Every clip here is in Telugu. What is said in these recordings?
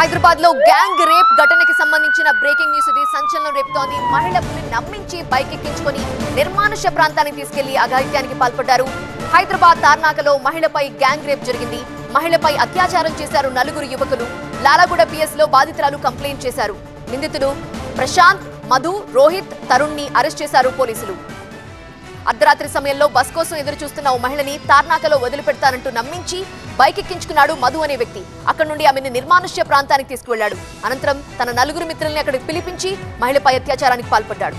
హైదరాబాద్ లో గ్యాంగ్ రేప్ ఘటనకి సంబంధించిన బ్రేకింగ్ న్యూస్ ఇది సంచలనం రేపుతోంది మహిళల్ని నమ్మించి బైక్ ఎక్కించుకొని నిర్మానుష్య ప్రాంతానికి తీసుకెళ్లి అఘాయిత్యానికి పాల్పడ్డారు హైదరాబాద్ తార్నాకలో మహిళపై గ్యాంగ్ రేప్ జరిగింది మహిళపై అత్యాచారం చేశారు నలుగురు యువకులు లాలాగూడ పిఎస్ లో బాధితురాలు కంప్లైంట్ చేశారు నిందితులు ప్రశాంత్ మధు రోహిత్ తరుణ్ ని అరెస్ట్ చేశారు పోలీసులు అర్ధరాత్రి సమయంలో బస్ కోసం ఎదురు చూస్తున్న ఓ మహిళని తార్నాకలో వదిలిపెడతానంటూ నమ్మించి బైక్ ఎక్కించుకున్నాడు మధు అనే వ్యక్తి అక్కడి నుండి ఆమెను నిర్మానుష్య ప్రాంతానికి తీసుకువెళ్లాడు అనంతరం తన నలుగురు మిత్రుల్ని అక్కడికి పిలిపించి మహిళపై అత్యాచారానికి పాల్పడ్డాడు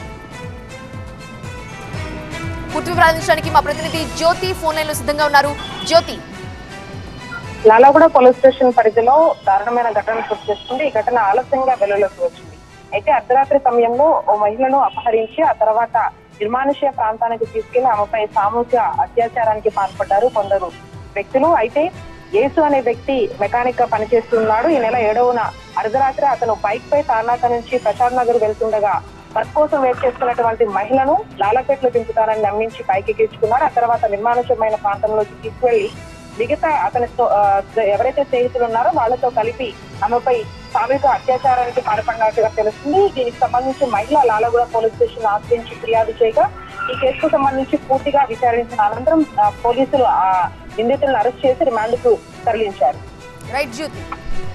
పూర్తి వివరాలు అందించడానికి మా ప్రతినిధి జ్యోతి ఫోన్ లైన్ లో సిద్ధంగా ఉన్నారు జ్యోతి లాలాగూడ పోలీస్ స్టేషన్ పరిధిలో దారుణమైన ఘటన చోటు చేసుకుంది ఈ ఘటన ఆలస్యంగా వెలుగులోకి వచ్చింది అయితే అర్ధరాత్రి సమయంలో ఓ మహిళను అపహరించి ఆ తర్వాత నిర్మానుష్య ప్రాంతానికి తీసుకెళ్లి ఆమెపై సామూహిక అత్యాచారానికి పాల్పడ్డారు కొందరు వ్యక్తులు అయితే యేసు అనే వ్యక్తి మెకానిక్ గా పనిచేస్తున్నాడు ఈ నెల ఏడవన అర్ధరాత్రి అతను బైక్ పై తార్నాక నుంచి ప్రసాద్ నగర్ వెళ్తుండగా బస్ కోసం వెయిట్ చేస్తున్నటువంటి మహిళను లాలపేటలో దింపుతానని నమ్మించి పైకి ఎక్కించుకున్నాడు ఆ తర్వాత నిర్మానుష్యమైన ప్రాంతంలోకి తీసుకెళ్లి మిగతా అతని స్తో- ఆ, ఎవరైతే స్నేహితులు ఉన్నారో వాళ్ళతో కలిపి ఆమెపై సామూహిక అత్యాచారానికి పాల్పడినట్టుగా తెలుస్తుంది దీనికి సంబంధించి మహిళ లాలగూడ పోలీస్ స్టేషన్ ఆశ్రయించి ఫిర్యాదు చేయగా ఈ కేసుకు సంబంధించి పూర్తిగా విచారించిన అనంతరం ఆ, పోలీసులు ఆ నిందితులను అరెస్ట్ చేసి రిమాండ్ కు తరలించారు రైట్ జ్యోతి